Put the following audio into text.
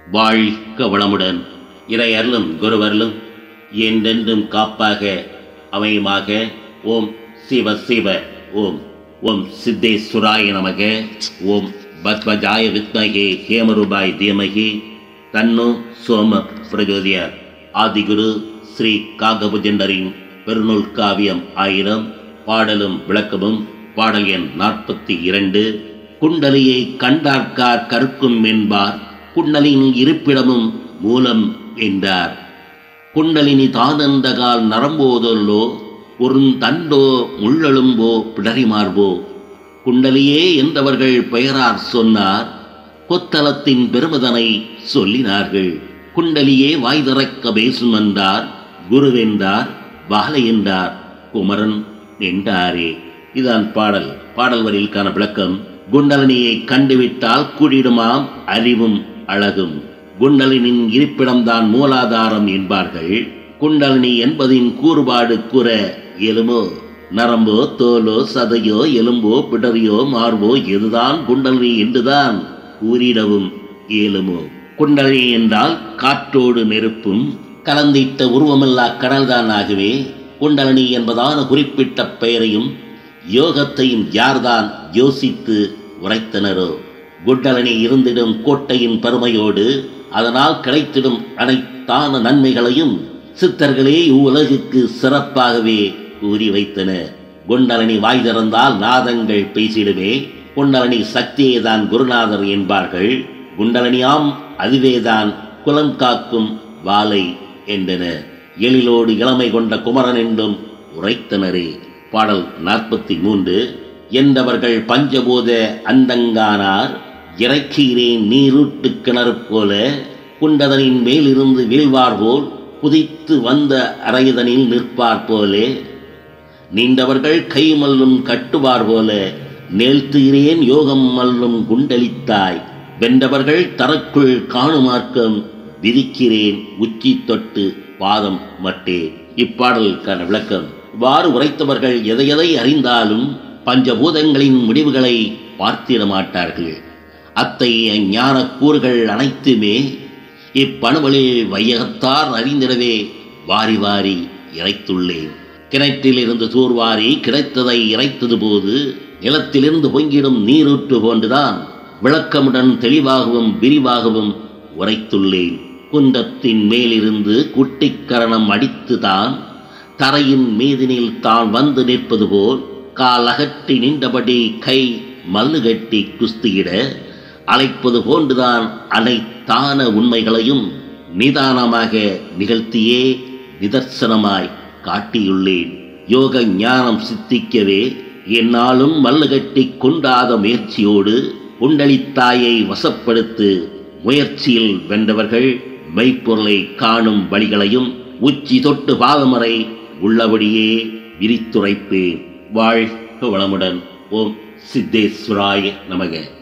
வாழ்க வளமுடன் இறை அருளும் குருவருளும் என்றென்றும் காப்பாக அமையுமாக ஓம் சிவ சிவ ஓம் ஓம் சித்தேஸ்வராய நமக ஓம் பத்மஜாய வித்மகே ஹேமரூபாய் தீமகி தன்னு சோம பிரஜோதியார் ஆதிகுரு ஸ்ரீ காகபுஜண்டரின் பெருநூல் காவியம் ஆயிரம் பாடலும் விளக்கமும் பாடல் எண் நாற்பத்தி இரண்டு குண்டலியை கண்டார்க்கார் கற்கும் என்பார் குண்டலின் இருப்பிடமும் மூலம் என்றார் குண்டலினி தானந்தகால் நரம்போதல்லோ ஒரு தண்டோ முள்ளெலும்போ பிடரிமார்போ குண்டலியே என்றவர்கள் பெயரார் சொன்னார் கொத்தலத்தின் பெருமதனை சொல்லினார்கள் குண்டலியே வாய் திறக்க பேசும் என்றார் குருவென்றார் பாலை என்றார் குமரன் என்றாரே இதான் பாடல் பாடல் வரியிற்கான விளக்கம் குண்டலினியை கண்டுவிட்டால் கூடிடுமாம் அறிவும் அழகும் குண்டலினின் இருப்பிடம்தான் மூலாதாரம் என்பார்கள் குண்டலினி என்பதின் கூறுபாடு கூற இயலுமோ நரம்போ தோலோ சதையோ எலும்போ பிடரியோ மார்போ எதுதான் குண்டலினி என்றுதான் கூறிடவும் இயலுமோ குண்டலினி என்றால் காற்றோடு நெருப்பும் கலந்திட்ட உருவமில்லா கடல்தான் ஆகவே குண்டலினி என்பதான குறிப்பிட்ட பெயரையும் யோகத்தையும் யார்தான் யோசித்து உரைத்தனரோ குண்டலனி இருந்திடும் கோட்டையின் பெருமையோடு அதனால் கிடைத்திடும் அனைத்தான நன்மைகளையும் சித்தர்களே இவ்வுலகுக்கு சிறப்பாகவே கூறி வைத்தனர் குண்டலனி வாய் திறந்தால் நாதங்கள் பேசிடுமே குண்டலனி சக்தியே தான் குருநாதர் என்பார்கள் குண்டலனியாம் அதுவேதான் குலம் காக்கும் வாலை என்றனர் எழிலோடு இளமை கொண்ட குமரன் என்றும் உரைத்தனரே பாடல் நாற்பத்தி மூன்று என்றவர்கள் பஞ்சபூத அந்தங்கானார் இறக்கிறேன் நீரூட்டு கிணறு போல குண்டதனின் மேலிருந்து வீழ்வார் போல் குதித்து வந்த அரைதனில் நிற்பார் போலே நீண்டவர்கள் கை மல்லும் கட்டுவார் போல நேழ்த்துகிறேன் யோகம் மல்லும் குண்டலித்தாய் வென்றவர்கள் தரக்குள் காணுமார்க்கம் விதிக்கிறேன் உச்சி தொட்டு பாதம் மட்டே இப்பாடலுக்கான விளக்கம் இவ்வாறு உரைத்தவர்கள் எதை எதை அறிந்தாலும் பஞ்சபூதங்களின் முடிவுகளை பார்த்திட மாட்டார்கள் அத்தகைய ஞான கூறுகள் அனைத்துமே இப்பணுவலில் வையகத்தார் அறிந்திடவே வாரி வாரி இறைத்துள்ளேன் கிணற்றில் இருந்து தூர்வாரி கிடைத்ததை இறைத்தது போது நிலத்திலிருந்து பொங்கிடும் நீரூற்று போன்றுதான் விளக்கமுடன் தெளிவாகவும் விரிவாகவும் உரைத்துள்ளேன் குந்தத்தின் மேலிருந்து குட்டிக்கரணம் அடித்துதான் தரையின் மீதினில் தான் வந்து நிற்பது போல் கால் அகற்றி நின்றபடி கை மல்லுகட்டி குஸ்தியிட அழைப்பது போன்றுதான் அனைத்தான உண்மைகளையும் நிதானமாக நிகழ்த்தியே நிதர்சனமாய் காட்டியுள்ளேன் யோக ஞானம் சித்திக்கவே என்னாலும் மல்லுகட்டி கொண்டாத முயற்சியோடு குண்டலித்தாயை வசப்படுத்து முயற்சியில் வென்றவர்கள் மெய்ப்பொருளை காணும் வழிகளையும் உச்சி தொட்டு பாதமறை உள்ளபடியே விரித்துரைப்பேன் வாழ்க வளமுடன் ஓம் சித்தேஸ்வராய நமக